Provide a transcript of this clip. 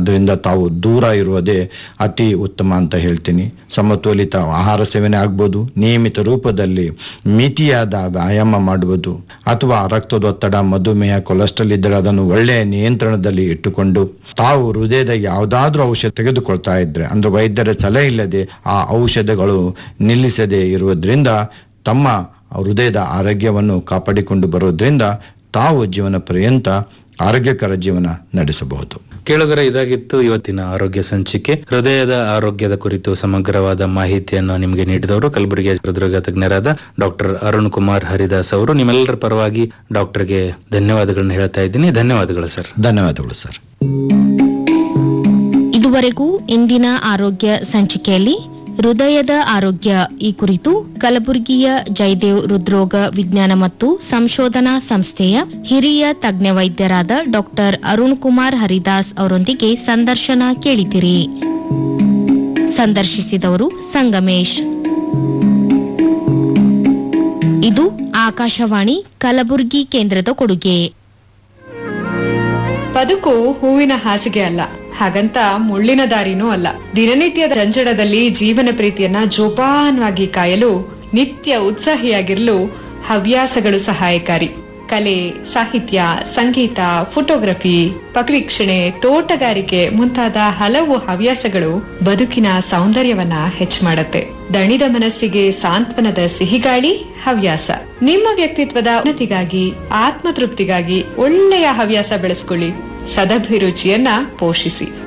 ಅದರಿಂದ ತಾವು ದೂರ ಇರುವುದೇ ಅತಿ ಉತ್ತಮ ಅಂತ ಹೇಳ್ತೀನಿ ಸಮತೋಲಿತ ಆಹಾರ ಸೇವನೆ ಆಗ್ಬೋದು ನಿಯಮಿತ ರೂಪದಲ್ಲಿ ಮಿತಿಯಾದ ವ್ಯಾಯಾಮ ಮಾಡುವುದು ಅಥವಾ ರಕ್ತದೊತ್ತಡ ಮಧುಮೇಹ ಕೊಲೆಸ್ಟ್ರಾಲ್ ಇದ್ದರೆ ಅದನ್ನು ಒಳ್ಳೆಯ ನಿಯಂತ್ರಣದಲ್ಲಿ ಇಟ್ಟುಕೊಂಡು ತಾವು ಹೃದಯದ ಯಾವುದಾದ್ರೂ ಔಷಧ ತೆಗೆದುಕೊಳ್ತಾ ಇದ್ರೆ ಅಂದ್ರೆ ವೈದ್ಯರ ಸಲಹೆ ಇಲ್ಲದೆ ಆ ಔಷಧಗಳು ನಿಲ್ಲಿಸದೆ ಇರುವುದರಿಂದ ತಮ್ಮ ಹೃದಯದ ಆರೋಗ್ಯವನ್ನು ಕಾಪಾಡಿಕೊಂಡು ಬರೋದ್ರಿಂದ ತಾವು ಜೀವನ ಪರ್ಯಂತ ಆರೋಗ್ಯಕರ ಜೀವನ ನಡೆಸಬಹುದು ಕೇಳುಗರ ಇದಾಗಿತ್ತು ಇವತ್ತಿನ ಆರೋಗ್ಯ ಸಂಚಿಕೆ ಹೃದಯದ ಆರೋಗ್ಯದ ಕುರಿತು ಸಮಗ್ರವಾದ ಮಾಹಿತಿಯನ್ನು ನಿಮಗೆ ನೀಡಿದವರು ಕಲಬುರಗಿ ಹೃದರೋಗ ತಜ್ಞರಾದ ಡಾಕ್ಟರ್ ಅರುಣ್ ಕುಮಾರ್ ಹರಿದಾಸ್ ಅವರು ನಿಮ್ಮೆಲ್ಲರ ಪರವಾಗಿ ಡಾಕ್ಟರ್ಗೆ ಧನ್ಯವಾದಗಳನ್ನ ಹೇಳ್ತಾ ಇದ್ದೀನಿ ಧನ್ಯವಾದಗಳು ಸರ್ ಧನ್ಯವಾದಗಳು ಸರ್ ಇದುವರೆಗೂ ಇಂದಿನ ಆರೋಗ್ಯ ಸಂಚಿಕೆಯಲ್ಲಿ ಹೃದಯದ ಆರೋಗ್ಯ ಈ ಕುರಿತು ಕಲಬುರಗಿಯ ಜಯದೇವ್ ಹೃದ್ರೋಗ ವಿಜ್ಞಾನ ಮತ್ತು ಸಂಶೋಧನಾ ಸಂಸ್ಥೆಯ ಹಿರಿಯ ತಜ್ಞ ವೈದ್ಯರಾದ ಡಾಕ್ಟರ್ ಅರುಣ್ ಕುಮಾರ್ ಹರಿದಾಸ್ ಅವರೊಂದಿಗೆ ಸಂದರ್ಶನ ಕೇಳಿದಿರಿ ಸಂದರ್ಶಿಸಿದವರು ಸಂಗಮೇಶ್ ಇದು ಆಕಾಶವಾಣಿ ಕಲಬುರಗಿ ಕೇಂದ್ರದ ಕೊಡುಗೆ ಬದುಕು ಹೂವಿನ ಹಾಸಿಗೆ ಅಲ್ಲ ಹಾಗಂತ ಮುಳ್ಳಿನ ದಾರಿನೂ ಅಲ್ಲ ದಿನನಿತ್ಯದ ಜಂಜಡದಲ್ಲಿ ಜೀವನ ಪ್ರೀತಿಯನ್ನ ಜೋಪಾನವಾಗಿ ಕಾಯಲು ನಿತ್ಯ ಉತ್ಸಾಹಿಯಾಗಿರಲು ಹವ್ಯಾಸಗಳು ಸಹಾಯಕಾರಿ ಕಲೆ ಸಾಹಿತ್ಯ ಸಂಗೀತ ಫೋಟೋಗ್ರಫಿ ಪಕ್ಷಿಕ್ಷಣೆ ತೋಟಗಾರಿಕೆ ಮುಂತಾದ ಹಲವು ಹವ್ಯಾಸಗಳು ಬದುಕಿನ ಸೌಂದರ್ಯವನ್ನ ಹೆಚ್ಚು ಮಾಡುತ್ತೆ ದಣಿದ ಮನಸ್ಸಿಗೆ ಸಾಂತ್ವನದ ಸಿಹಿಗಾಳಿ ಹವ್ಯಾಸ ನಿಮ್ಮ ವ್ಯಕ್ತಿತ್ವದ ಉನ್ನತಿಗಾಗಿ ಆತ್ಮತೃಪ್ತಿಗಾಗಿ ಒಳ್ಳೆಯ ಹವ್ಯಾಸ ಬೆಳೆಸ್ಕೊಳ್ಳಿ ಸದಭಿರುಚಿಯನ್ನ ಪೋಷಿಸಿ